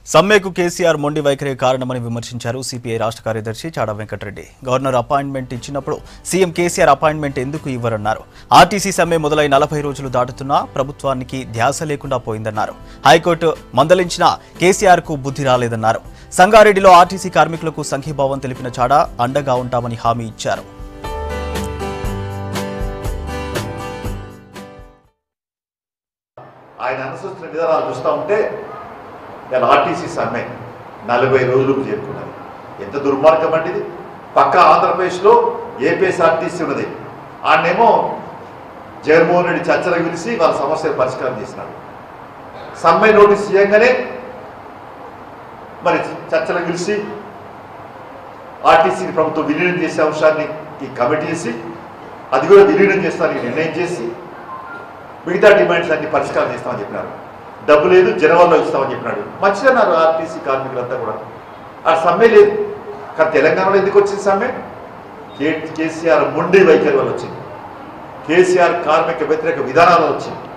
సమ్మెకు కేసీఆర్ మొండి వైఖరి కారణమని విమర్శించారు సిపిఐ రాష్ట్ర కార్యదర్శి చాడా వెంకటరెడ్డి గవర్నర్ అపాయింట్మెంట్ ఇచ్చినప్పుడు సీఎం కేసీఆర్ అపాయింట్మెంట్ ఎందుకు ఇవ్వరన్నారు ఆర్టీసీ సమ్మె మొదలై నలభై రోజులు దాటుతున్నా ప్రభుత్వానికి ధ్యాస లేకుండా పోయిందన్నారు హైకోర్టు మందలించిన కేసీఆర్ కు బుద్ధి రాలేదన్నారు సంగారెడ్డిలో ఆర్టీసీ కార్మికులకు సంఘీభావం తెలిపిన చాడా అండగా ఉంటామని హామీ ఇచ్చారు ఆయన అనుసరిస్తున్న విధానాలు చూస్తూ ఉంటే నేను ఆర్టీసీ సమ్మె నలభై రోజులకు చేరుకున్నది ఎంత దుర్మార్గం అంటే ఇది పక్క ఆంధ్రప్రదేశ్లో ఏపీఎస్ఆర్టీసీ ఉన్నది ఆడనేమో జగన్మోహన్ రెడ్డి చర్చలకు పిలిచి వాళ్ళ సమస్యలు పరిష్కారం చేసినాడు సమ్మె నోటీస్ చేయగానే మరి చర్చలకు పిలిచి ఆర్టీసీని ప్రభుత్వం విలీనం చేసే అంశాన్ని ఈ కమిటీ చేసి అది కూడా విలీనం చేస్తానికి నిర్ణయం చేసి మిగతా డిమాండ్స్ అన్ని పరిష్కారం చేస్తామని చెప్పినారు డబ్బు లేదు జనవరిలో ఇస్తామని చెప్పినాడు మంచిదన్నారు ఆర్టీసీ కార్మికులంతా కూడా ఆ సమ్మె లేదు కానీ తెలంగాణలో ఎందుకు వచ్చింది సమ్మె కే కేసీఆర్ మొండి వైఖరి వల్ల వచ్చింది కేసీఆర్ కార్మిక వ్యతిరేక విధానాలు వచ్చింది